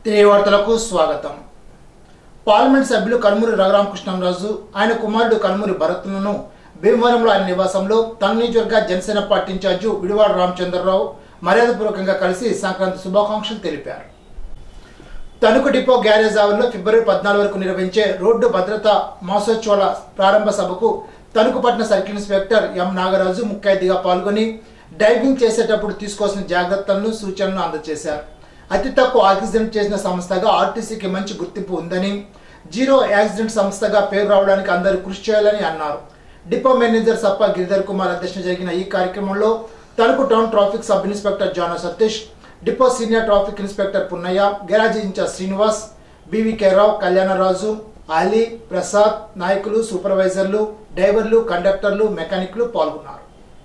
తిరిగి వార్తలకు స్వాగతం పార్లమెంట్ సభ్యులు కల్మూరి రఘురామకృష్ణంరాజు ఆయన కుమారుడు కల్మూరి భరత్ను భీమవరంలో ఆయన నివాసంలో తన నియోజకవర్గ జనసేన పార్టీ ఇన్ఛార్జు విడివాడ రామచంద్రరావు మర్యాదపూర్వకంగా కలిసి సంక్రాంతి శుభాకాంక్షలు తెలిపారు తణుకు డిపో గ్యారేజ్ ఆవరణలో ఫిబ్రవరి పద్నాలుగు వరకు నిర్వహించే రోడ్డు భద్రత మాసోత్సవాల ప్రారంభ సభకు తణుకు పట్టణ సర్కిల్ ఇన్స్పెక్టర్ ఎం నాగరాజు ముఖ్య అతిథిగా పాల్గొని డ్రైవింగ్ చేసేటప్పుడు తీసుకోవాల్సిన జాగ్రత్తలను సూచనలు అందజేశారు అతి తక్కువ యాక్సిడెంట్ చేసిన సంస్థగా ఆర్టీసీకి మంచి గుర్తింపు ఉందని జీరో యాక్సిడెంట్ సంస్థగా పేరు రావడానికి అందరూ కృషి చేయాలని అన్నారు డిపో మేనేజర్ సప్ప గిరిధర్ కుమార్ అధ్యక్షత జరిగిన ఈ కార్యక్రమంలో Tanuku town traffic sub inspector Jana Satish depot senior traffic inspector Punnaiah garage incharge Srinivas BVK Rao Kalyanaraju Ali Prasad నాయకులు సూపర్వైజర్లు డ్రైవర్లు కండక్టర్లు మెకానిక్లు పాల్గొన్నారు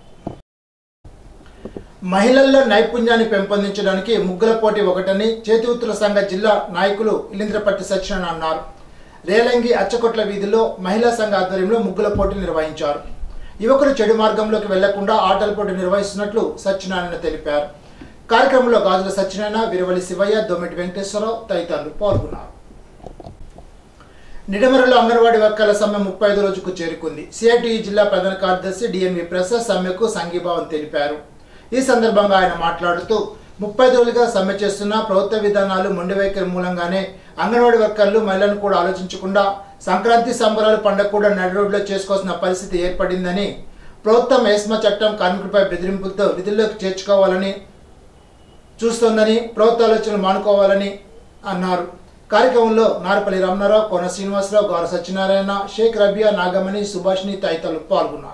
మహిళల్లో నైపుణ్యాన్ని పెంపొందించడానికి ముగ్గుల పోటీ ఒకటని చేతివృత్తుల సంఘ జిల్లా నాయకులు ఇలింద్రపట్టి సత్యనారాయణ అన్నారు రేలంగి అచ్చకొట్ల వీధిలో మహిళా సంఘ ఆధ్వర్యంలో ముగ్గుల పోటీ నిర్వహించారు యువకులు చెడు మార్గంలోకి వెళ్లకుండా ఆటల పోటీ నిర్వహిస్తున్నట్లు సత్యనారాయణ తెలిపారు కార్యక్రమంలో గాజుల సత్యనారాయణ విరవలి శివయ్య దొమ్మిటి వెంకటేశ్వరరావు తదితరులు పాల్గొన్నారు నిడమరలో అంగన్వాడీ వర్గాల సమ్మె ముప్పై ఐదు రోజుకు చేరుకుంది సిఐటిఈ జిల్లా ప్రధాన కార్యదర్శి డిఎన్వి ప్రసాద్ సమ్మెకు సంఘీభావం తెలిపారు ఈ సందర్భంగా ఆయన మాట్లాడుతూ ముప్పై రోజులుగా సమ్మె చేస్తున్న ప్రభుత్వ విధానాలు మొండి వైఖరి మూలంగానే అంగన్వాడీ వర్కర్లు మహిళలను కూడా ఆలోచించకుండా సంక్రాంతి సంబరాలు పండుగ కూడా నడి రోడ్లో చేసుకోవాల్సిన పరిస్థితి ఏర్పడిందని ప్రభుత్వం ఏస్మా చట్టం కార్మికులపై బెదిరింపులతో విధుల్లోకి చేర్చుకోవాలని చూస్తోందని ప్రభుత్వ ఆలోచనలు మానుకోవాలని అన్నారు కార్యక్రమంలో నారపల్లి రమణారావు కోన శ్రీనివాసరావు గౌర సత్యనారాయణ షేక్ రబియా నాగమణి సుభాష్ని తదితరులు పాల్గొన్నారు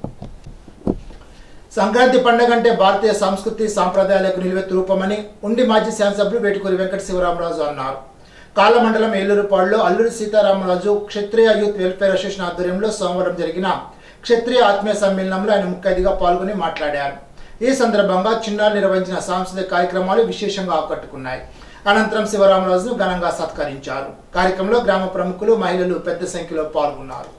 సంక్రాంతి పండుగ అంటే భారతీయ సంస్కృతి సాంప్రదాయాలకు నిలువెత్తు రూపమని ఉండి మాజీ శాసనసభ్యులు వేటుకూరి వెంకట శివరామరాజు అన్నారు కాలమండలం ఏలూరుపాడులో Alluri Sitaramaraju Kshatriya youth welfare association ఆధ్వర్యంలో సోమవారం జరిగిన క్షత్రియ ఆత్మీయ సమ్మేళనంలో ఆయన ముఖ్య అతిథిగా పాల్గొని మాట్లాడారు ఈ సందర్భంగా చిన్నారు నిర్వహించిన సాంస్కృతిక కార్యక్రమాలు విశేషంగా ఆకట్టుకున్నాయి అనంతరం శివరామరాజును ఘనంగా సత్కరించారు కార్యక్రమంలో గ్రామ ప్రముఖులు మహిళలు పెద్ద సంఖ్యలో పాల్గొన్నారు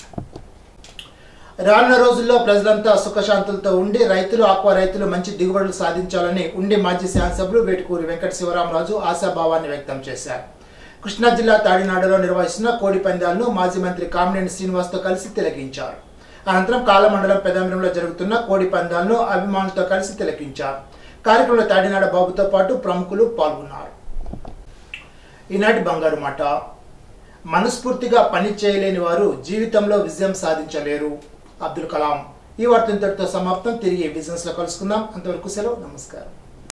రానున్న రోజుల్లో ప్రజలంతా సుఖశాంతులతో ఉండి రైతులు ఆక్వా రైతులు మంచి దిగుబడులు సాధించాలని ఉండి మాజీ శాసనసభ్యులు వేటుకూరి వెంకట శివరామరాజు ఆశాభావాన్ని వ్యక్తం చేశారు కృష్ణా జిల్లా తాడినాడులో నిర్వహిస్తున్న కోడి పందాలను మాజీ మంత్రి కామినేని శ్రీనివాస్తో కలిసి తిలకించారు అనంతరం కాలమండలం పెదాంబరంలో జరుగుతున్న కోడి పందాలను అభిమానులతో కలిసి తిలకించారు కార్యక్రమంలో తాడినాడ బాబుతో పాటు ప్రముఖులు పాల్గొన్నారు ఈనాటి బంగారు మాట మనస్ఫూర్తిగా పని చేయలేని వారు జీవితంలో విజయం సాధించలేరు అబ్దుల్ కలాం ఈ వార్త ఇంతటితో సమాప్తం తిరిగి బిజినెస్ లో కలుసుకుందాం అంతవరకు సెలవు నమస్కారం